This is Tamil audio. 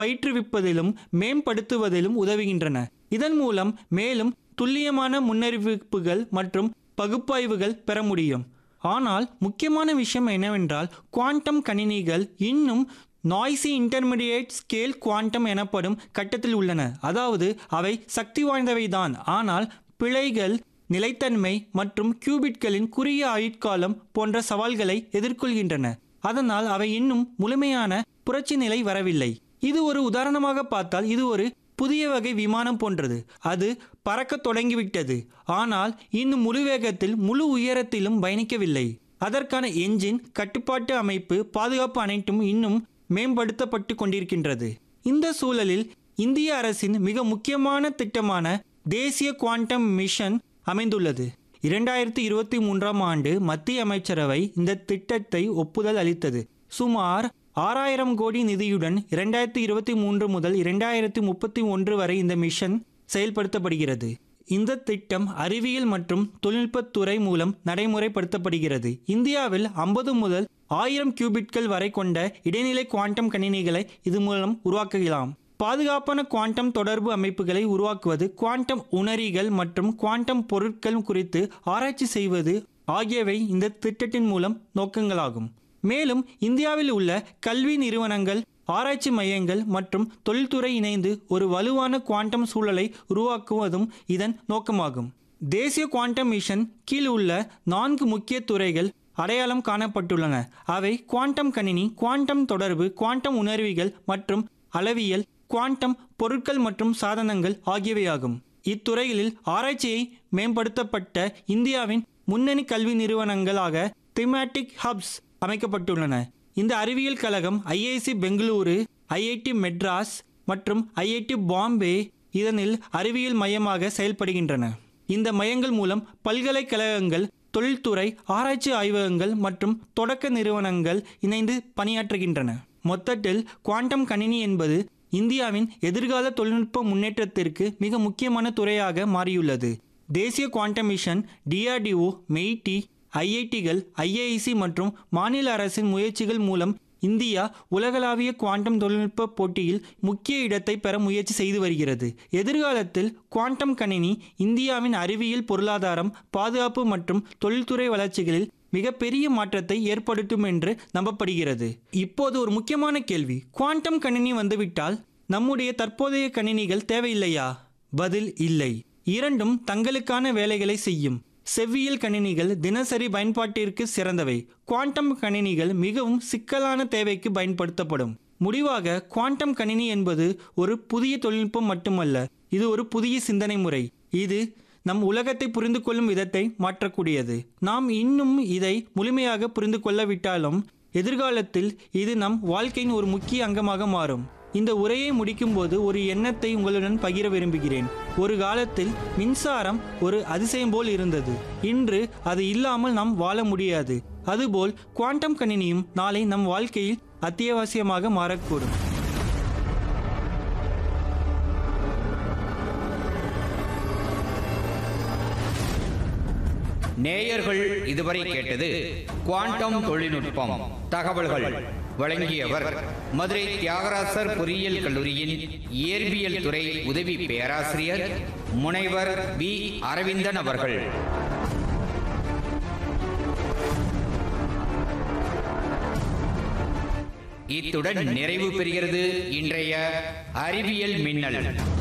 பயிற்றுவிப்பதிலும் மேம்படுத்துவதிலும் உதவுகின்றன இதன் மூலம் மேலும் துல்லியமான முன்னறிவிப்புகள் மற்றும் பகுப்பாய்வுகள் பெற முடியும் ஆனால் முக்கியமான விஷயம் என்னவென்றால் குவாண்டம் கணினிகள் இன்னும் நாய்ஸி இன்டர்மீடியேட் ஸ்கேல் குவாண்டம் எனப்படும் கட்டத்தில் உள்ளன அதாவது அவை சக்தி வாய்ந்தவைதான் ஆனால் பிழைகள் நிலைத்தன்மை மற்றும் கியூபிட்களின் குறுகிய ஆயுட்காலம் போன்ற சவால்களை எதிர்கொள்கின்றன அதனால் அவை இன்னும் முழுமையான புரட்சி நிலை வரவில்லை இது ஒரு உதாரணமாக பார்த்தால் இது ஒரு புதிய வகை விமானம் போன்றது அது பறக்கத் தொடங்கிவிட்டது ஆனால் இன்னும் முழு வேகத்தில் முழு உயரத்திலும் பயணிக்கவில்லை அதற்கான என்ஜின் கட்டுப்பாட்டு அமைப்பு பாதுகாப்பு அனைத்தும் இன்னும் மேம்படுத்தப்பட்டு கொண்டிருக்கின்றது இந்த சூழலில் இந்திய அரசின் மிக முக்கியமான திட்டமான தேசிய குவாண்டம் மிஷன் அமைந்துள்ளது இரண்டாயிரத்தி இருபத்தி மூன்றாம் ஆண்டு மத்திய அமைச்சரவை இந்த திட்டத்தை ஒப்புதல் அளித்தது சுமார் ஆறாயிரம் கோடி நிதியுடன் இரண்டாயிரத்தி இருபத்தி மூன்று முதல் இரண்டாயிரத்தி முப்பத்தி ஒன்று வரை இந்த மிஷன் செயல்படுத்தப்படுகிறது இந்த திட்டம் அறிவியல் மற்றும் தொழில்நுட்பத்துறை மூலம் நடைமுறைப்படுத்தப்படுகிறது இந்தியாவில் ஐம்பது முதல் ஆயிரம் கியூபிட்கள் வரை கொண்ட இடைநிலை குவாண்டம் கணினிகளை இது மூலம் உருவாக்கலாம் பாதுகாப்பான குவாண்டம் தொடர்பு அமைப்புகளை உருவாக்குவது குவாண்டம் உணரிகள் மற்றும் குவாண்டம் பொருட்கள் குறித்து ஆராய்ச்சி செய்வது ஆகியவை இந்த திட்டத்தின் மூலம் நோக்கங்களாகும் மேலும் இந்தியாவில் உள்ள கல்வி நிறுவனங்கள் ஆராய்ச்சி மையங்கள் மற்றும் தொழில்துறை இணைந்து ஒரு வலுவான குவாண்டம் சூழலை உருவாக்குவதும் இதன் நோக்கமாகும் தேசிய குவாண்டம் மிஷன் கீழ் உள்ள நான்கு முக்கிய துறைகள் அடையாளம் காணப்பட்டுள்ளன அவை குவாண்டம் கணினி குவாண்டம் தொடர்பு குவாண்டம் உணர்விகள் மற்றும் அளவியல் குவாண்டம் பொருட்கள் மற்றும் சாதனங்கள் ஆகியவையாகும் இத்துறைகளில் ஆராய்ச்சியை மேம்படுத்தப்பட்ட இந்தியாவின் முன்னணி கல்வி நிறுவனங்களாக திமேட்டிக் ஹப்ஸ் அமைக்கப்பட்டுள்ளன இந்த அறிவியல் கழகம் ஐஐசி பெங்களூரு ஐஐடி மெட்ராஸ் மற்றும் ஐஐடி பாம்பே இதனில் அறிவியல் மையமாக செயல்படுகின்றன இந்த மையங்கள் மூலம் பல்கலைக்கழகங்கள் தொழில்துறை ஆராய்ச்சி ஆய்வகங்கள் மற்றும் தொடக்க நிறுவனங்கள் இணைந்து பணியாற்றுகின்றன மொத்தத்தில் குவாண்டம் கணினி என்பது இந்தியாவின் எதிர்கால தொழில்நுட்ப முன்னேற்றத்திற்கு மிக முக்கியமான துறையாக மாறியுள்ளது தேசிய குவாண்டம் மிஷன் டிஆர்டிஓ மெய்டி ஐஐடிகள் ஐஐசி மற்றும் மாநில அரசின் முயற்சிகள் மூலம் இந்தியா உலகளாவிய குவாண்டம் தொழில்நுட்ப போட்டியில் முக்கிய இடத்தை பெற முயற்சி செய்து வருகிறது எதிர்காலத்தில் குவாண்டம் கணினி இந்தியாவின் அறிவியல் பொருளாதாரம் பாதுகாப்பு மற்றும் தொழில்துறை வளர்ச்சிகளில் மிகப்பெரிய மாற்றத்தை ஏற்படுத்தும் என்று நம்பப்படுகிறது இப்போது ஒரு முக்கியமான கேள்வி குவாண்டம் கணினி வந்துவிட்டால் நம்முடைய தற்போதைய கணினிகள் தேவையில்லையா பதில் இல்லை இரண்டும் தங்களுக்கான வேலைகளை செய்யும் செவ்வியல் கணினிகள் தினசரி பயன்பாட்டிற்கு சிறந்தவை குவாண்டம் கணினிகள் மிகவும் சிக்கலான தேவைக்கு பயன்படுத்தப்படும் முடிவாக குவாண்டம் கணினி என்பது ஒரு புதிய தொழில்நுட்பம் மட்டுமல்ல இது ஒரு புதிய சிந்தனை முறை இது நம் உலகத்தை புரிந்து கொள்ளும் விதத்தை மாற்றக்கூடியது நாம் இன்னும் இதை முழுமையாக புரிந்து கொள்ளவிட்டாலும் எதிர்காலத்தில் இது நம் வாழ்க்கையின் ஒரு முக்கிய அங்கமாக மாறும் இந்த உரையை முடிக்கும்போது ஒரு எண்ணத்தை உங்களுடன் பகிர விரும்புகிறேன் ஒரு காலத்தில் மின்சாரம் ஒரு அதிசயம் போல் இருந்தது இன்று அது இல்லாமல் நாம் வாழ முடியாது அதுபோல் குவாண்டம் கணினியும் நாளை நம் வாழ்க்கையில் அத்தியாவசியமாக மாறக்கூடும் நேயர்கள் இதுவரை கேட்டது குவாண்டம் தொழில்நுட்பம் தகவல்கள் வழங்கியவர் மதுரை தியாகராசர் பொறியியல் கல்லூரியின் இயற்பியல் துறை உதவி பேராசிரியர் முனைவர் வி அரவிந்தன் அவர்கள் இத்துடன் நிறைவு பெறுகிறது இன்றைய அறிவியல் மின்னல்